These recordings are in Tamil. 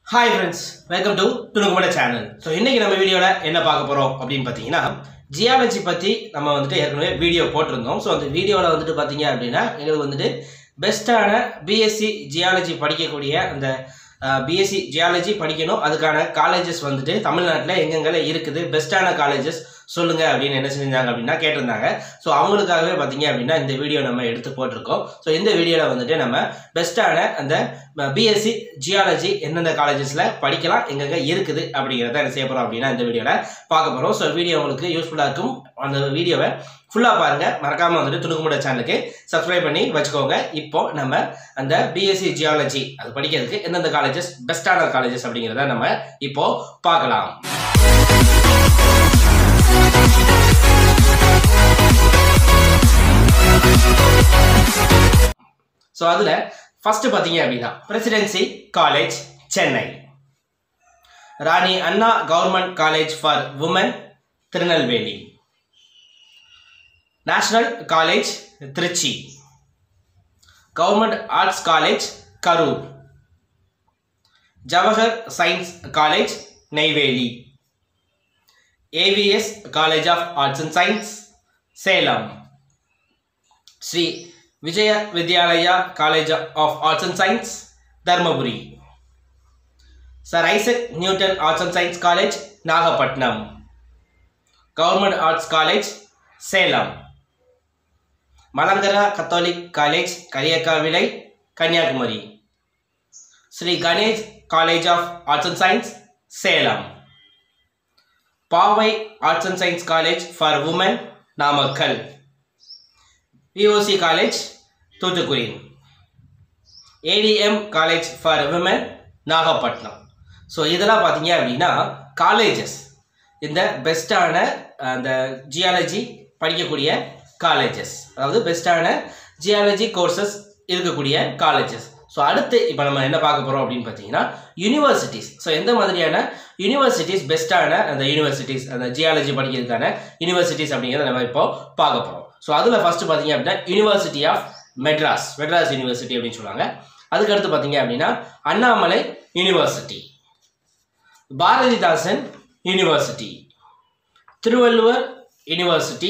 ஹாய் ஃப்ரெண்ட்ஸ் வெல்கம் டு துணுக்குமட சேனல் ஸோ இன்னைக்கு நம்ம வீடியோவில் என்ன பார்க்க போகிறோம் அப்படின்னு பார்த்தீங்கன்னா ஜியாலஜி பற்றி நம்ம வந்துட்டு ஏற்கனவே வீடியோ போட்டிருந்தோம் ஸோ அந்த வீடியோவில் வந்துட்டு பார்த்தீங்க அப்படின்னா எங்களுக்கு வந்துட்டு பெஸ்ட்டான பிஎஸ்சி ஜியாலஜி படிக்கக்கூடிய அந்த பிஎஸ்சி ஜியாலஜி படிக்கணும் அதுக்கான காலேஜஸ் வந்துட்டு தமிழ்நாட்டில் எங்கெங்கே இருக்குது பெஸ்ட்டான காலேஜஸ் சொல்லுங்க அப்படின்னு என்ன செஞ்சாங்க அப்படின்னா கேட்டிருந்தாங்க ஸோ அவங்களுக்காகவே பார்த்தீங்க அப்படின்னா இந்த வீடியோ நம்ம எடுத்து போட்டிருக்கோம் ஸோ இந்த வீடியோவில் வந்துட்டு நம்ம பெஸ்ட்டான அந்த பிஎஸ்சி ஜியாலஜி எந்தெந்த காலேஜஸில் படிக்கலாம் எங்கெங்கே இருக்குது அப்படிங்கிறத என்ன செய்ய போகிறோம் அப்படின்னா இந்த வீடியோவில் பார்க்க போகிறோம் ஸோ வீடியோ உங்களுக்கு யூஸ்ஃபுல்லாக இருக்கும் அந்த வீடியோவை ஃபுல்லாக பாருங்கள் மறக்காமல் வந்துட்டு துணுக்குமுட சேனலுக்கு சப்ஸ்கிரைப் பண்ணி வச்சுக்கோங்க இப்போ நம்ம அந்த பிஎஸ்சி ஜியாலஜி அது படிக்கிறதுக்கு எந்தெந்த காலேஜஸ் பெஸ்ட்டான காலேஜஸ் அப்படிங்கிறத நம்ம இப்போ பார்க்கலாம் ஸோ அதில் ஃபர்ஸ்ட் பார்த்தீங்க அப்படின்னா presidency college Chennai Rani Anna government college for women Tirunelveli national college Trichy government arts college Karur Jawahar science college Neyveli AVS college of arts and science Salem Sri Vijaya Vidyalaya college of arts and science Dharmapuri sir Isaac Newton arts and science college Nagapattinam government arts college Salem Malankara Catholic college Kariyakkavilai Kanyakumari Sri Ganesh college of arts and science Salem Paavai arts and science college for women Namakkal VOC college Thoothukudi ATM college for women Nagapattinam so இதெல்லாம் பார்த்தீங்க அப்படின்னா காலேஜஸ் இந்த பெஸ்ட்டான அந்த ஜியாலஜி படிக்கக்கூடிய காலேஜஸ் அதாவது பெஸ்ட்டான ஜியாலஜி கோர்சஸ் இருக்கக்கூடிய காலேஜஸ் ஸோ அடுத்து இப்போ நம்ம என்ன பார்க்க போகிறோம் அப்படின்னு பார்த்தீங்கன்னா யூனிவர்சிட்டிஸ் ஸோ எந்த மாதிரியான யூனிவர்சிட்டிஸ் பெஸ்ட்டான அந்த யூனிவர்சிட்டிஸ் அந்த ஜியாலஜி படிக்கிறதுக்கான யூனிவர்சிட்டிஸ் அப்படிங்கிறத நம்ம இப்போ பார்க்க போகிறோம் ஸோ அதில் ஃபஸ்ட்டு பார்த்தீங்க அப்படின்னா university of Madras Madras university அப்படின்னு சொல்லுவாங்க அதுக்கடுத்து பார்த்தீங்க அப்படின்னா Annamalai university Bharathidasan university Thiruvalluvar university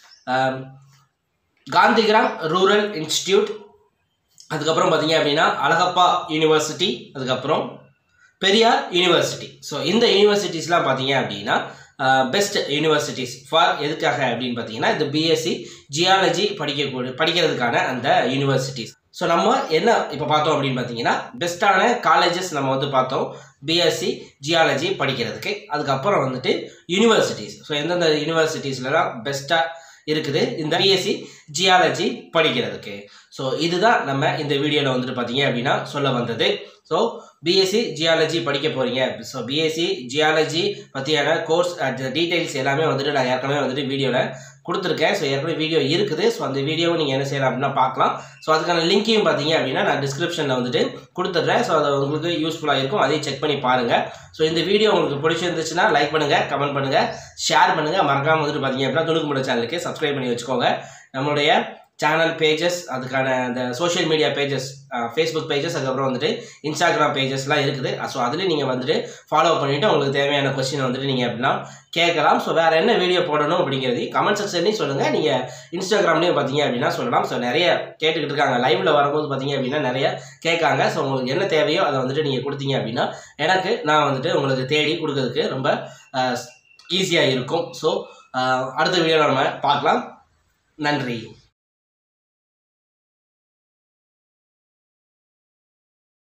Gandhigram rural institute அதுக்கப்புறம் பார்த்தீங்க அப்படின்னா அழகப்பா யூனிவர்சிட்டி அதுக்கப்புறம் பெரியார் யூனிவர்சிட்டி ஸோ இந்த யூனிவர்சிட்டிஸ்லாம் பார்த்தீங்க அப்படின்னா பெஸ்ட் யூனிவர்சிட்டிஸ் ஃபார் எதுக்காக அப்படின்னு பார்த்தீங்கன்னா இந்த பிஎஸ்சி ஜியாலஜி படிக்கக்கூடிய படிக்கிறதுக்கான அந்த யூனிவர்சிட்டிஸ் ஸோ நம்ம என்ன இப்போ பார்த்தோம் அப்படின்னு பார்த்தீங்கன்னா பெஸ்ட்டான காலேஜஸ் நம்ம வந்து பார்த்தோம் பிஎஸ்சி ஜியாலஜி படிக்கிறதுக்கு அதுக்கப்புறம் வந்துட்டு யூனிவர்சிட்டிஸ் ஸோ எந்தெந்த யூனிவர்சிட்டிஸ்லாம் பெஸ்ட்டாக இருக்குது இந்த பிஎஸ்சி ஜியாலஜி படிக்கிறதுக்கு ஸோ இதுதான் நம்ம இந்த வீடியோவில் வந்துட்டு பார்த்தீங்க அப்படின்னா சொல்ல வந்தது ஸோ பிஎஸ்சி ஜியாலஜி படிக்க போகிறீங்க ஸோ பிஎஸ்சி ஜியாலஜி பற்றியான கோர்ஸ் டீட்டெயில்ஸ் எல்லாமே வந்துட்டு நான் ஏற்கனவே வந்துட்டு வீடியோவில் கொடுத்துருக்கேன் ஸோ ஏற்கனவே வீடியோ இருக்குது ஸோ அந்த வீடியோவை நீங்கள் என்ன செய்யலாம் அப்படின்னா பார்க்கலாம் ஸோ அதுக்கான லிங்க்கையும் பார்த்தீங்க அப்படின்னா நான் டிஸ்கிரிப்ஷனில் வந்துட்டு கொடுத்துட்றேன் ஸோ அது உங்களுக்கு யூஸ்ஃபுல்லாக இருக்கும் அதையும் செக் பண்ணி பாருங்கள் ஸோ இந்த வீடியோ உங்களுக்கு பிடிச்சிருந்துச்சுன்னா லைக் பண்ணுங்கள் கமெண்ட் பண்ணுங்கள் ஷேர் பண்ணுங்கள் மறக்காமல் வந்துட்டு பார்த்தீங்க அப்படின்னா துணுக்கு முட சேனலுக்கு சப்ஸ்கிரைப் பண்ணி வச்சுக்கோங்க நம்மளுடைய சேனல் பேஜஸ் அதுக்கான அந்த social media pages Facebook pages அதுக்கப்புறம் வந்துட்டு இன்ஸ்டாகிராம் பேஜஸ்லாம் இருக்குது ஸோ அதில் நீங்கள் வந்துட்டு ஃபாலோ பண்ணிவிட்டு உங்களுக்கு தேவையான கொஸ்டின் வந்துட்டு நீங்கள் அப்படின்னா கேட்கலாம் ஸோ வேறு என்ன வீடியோ போடணும் அப்படிங்கிறது கமெண்ட் செக்ஷன்லையும் சொல்லுங்கள் நீங்கள் இன்ஸ்டாகிராம்லேயும் பார்த்தீங்க அப்படின்னா சொல்லலாம் ஸோ நிறைய கேட்டுக்கிட்டு இருக்காங்க லைவில் வரும்போது பார்த்தீங்க அப்படின்னா நிறைய கேட்காங்க ஸோ உங்களுக்கு என்ன தேவையோ அதை வந்துட்டு நீங்கள் கொடுத்தீங்க அப்படின்னா எனக்கு நான் வந்துட்டு உங்களுக்கு தேடி கொடுக்கறதுக்கு ரொம்ப ஈஸியாக இருக்கும் ஸோ அடுத்த வீடியோ நம்ம பார்க்கலாம் நன்றி